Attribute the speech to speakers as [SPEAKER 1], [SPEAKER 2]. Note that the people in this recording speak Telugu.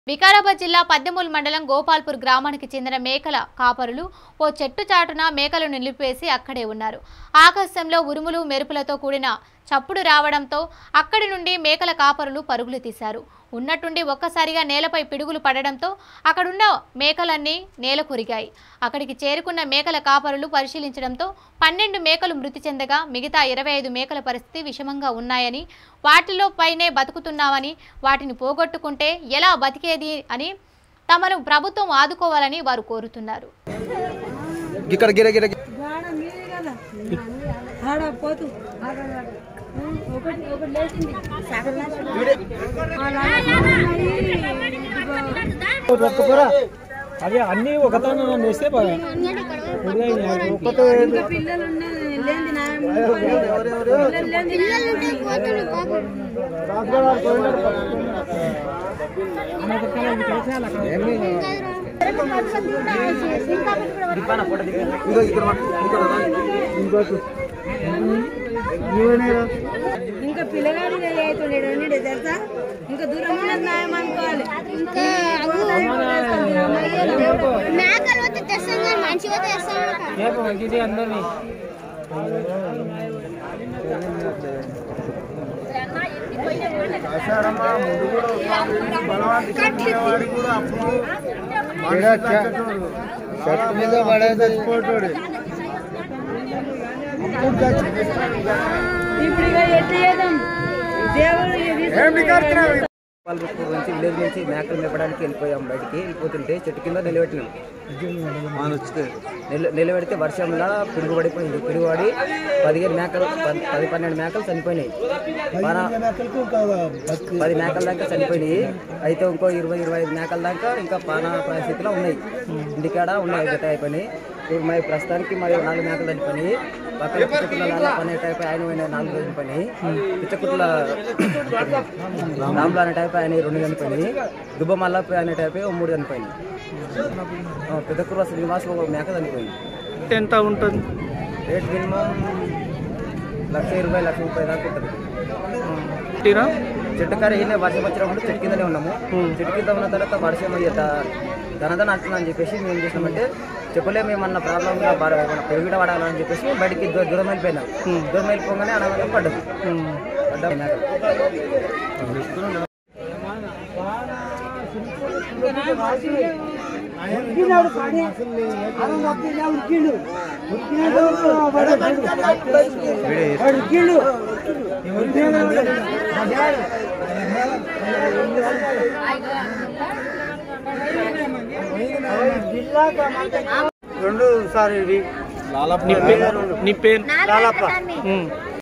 [SPEAKER 1] వికారాబాద్ జిల్లా పద్దెమూలు మండలం గోపాల్పూర్ గ్రామానికి చెందిన మేకల కాపరులు ఓ చెట్టు చాటున మేకలను నిలిపేసి అక్కడే ఉన్నారు ఆకాశంలో ఉరుములు మెరుపులతో కూడిన చప్పుడు రావడంతో అక్కడి నుండి మేకల కాపరులు పరుగులు తీశారు ఉన్నట్టుండి ఒక్కసారిగా నేలపై పిడుగులు పడడంతో అక్కడున్న మేకలన్నీ నేల కొరిగాయి అక్కడికి చేరుకున్న మేకల కాపరులు పరిశీలించడంతో పన్నెండు మేకలు మృతి చెందగా మిగతా ఇరవై ఐదు మేకల పరిస్థితి విషమంగా ఉన్నాయని వాటిలో పైనే బతుకుతున్నామని వాటిని పోగొట్టుకుంటే ఎలా బతికేది అని తమను ప్రభుత్వం ఆదుకోవాలని వారు కోరుతున్నారు
[SPEAKER 2] ఇక్కడ గిర గిర
[SPEAKER 3] గాడ మీదే కదా ఆడ పోతు ఒకటి ఒకటి లేచింది ఆ లాగా
[SPEAKER 4] ఒక్కపురా అవి అన్ని ఒకతాన వేస్తే బాగా
[SPEAKER 3] ఇంకా పిల్లలు ఉన్నది లేని నా పిల్లలు లేని
[SPEAKER 2] ఇంకో ఇక్కడ ఇక్కడ ఇంకోటి
[SPEAKER 3] ఇంకా పిల్లగాడి అవుతుండే ఉండే తెలుసా ఇంకా దూరం ఉన్నది న్యాయం అనుకోవాలి
[SPEAKER 5] మేకలు వస్తే తెస్తాం కానీ మనిషి వస్తే తెస్తాం
[SPEAKER 4] ఇది అందరినీ
[SPEAKER 2] షర్ట్ మీద పడేది
[SPEAKER 3] ఇప్పుడు ఇక ఎట్లా చేద్దాం దేవుడు ఇక తీసుకొని
[SPEAKER 6] పాల్పూర్ నుంచి విలేజ్ నుంచి మేకలు మేపడానికి వెళ్ళిపోయాం బయటికి వెళ్ళిపోతుంటే చెట్టు కింద నిలబెట్టినాం నిల నిలబెడితే వర్షంలో పిడుగు పడిపోయింది పిడుగు పడి పదిహేను మేకలు పది పది పన్నెండు మేకలు చనిపోయినాయి మన పది మేకల దాకా చనిపోయినాయి అయితే ఇంకో ఇరవై ఇరవై ఐదు మేకల దాకా ఇంకా పాన పరిస్థితిలో ఉన్నాయి ఇంటికాడ ఉన్నాయి గత అయిపోయినాయి ఇప్పుడు మరి ప్రస్తుతానికి మరి నాలుగు మేకలు చనిపోయినాయి పక్కన పిచ్చకుట్ల లాలా పని టైప్ ఆయన పోయినాయి నాలుగు చనిపోయినాయి పిచ్చకుట్ల రామ్లా అనే టైప్ ఆయన రెండు చనిపోయినాయి దుబ్బ మల్లప్ప అనే టైప్ ఓ మూడు చనిపోయినాయి ఆ, పెద్ద కుర్ర శ్రీనివాస్ ఒక మేక చనిపోయింది
[SPEAKER 4] ఎంత ఉంటుంది
[SPEAKER 6] రేట్ మినిమం లక్ష ఇరవై లక్ష ముప్పై దాకా ఉంటుంది
[SPEAKER 4] తీరా
[SPEAKER 6] చెట్టు కాడ ఈయన వర్షం వచ్చినప్పుడు చెట్టు కిందనే ఉన్నాము చెట్టు కింద ఉన్న తర్వాత వర్షం అయ్యేట ధనధన అంటున్నా అని చెప్పేసి మేము ఏం చేసినామంటే చెప్పలే మేమన్న ప్రాబ్లం పెరుగుడ పడాలని చెప్పేసి మేము బయటికి దూ- దూరం వెళ్ళిపోయినాం దూరం వెళ్ళిపోగానే అనగా పడ్డాం పడ్డాం మేకలు.
[SPEAKER 4] రెండు సార్ ఇవి నీ పేరు నీ పేరు
[SPEAKER 5] లాలప్ప.
[SPEAKER 4] ఉమ్.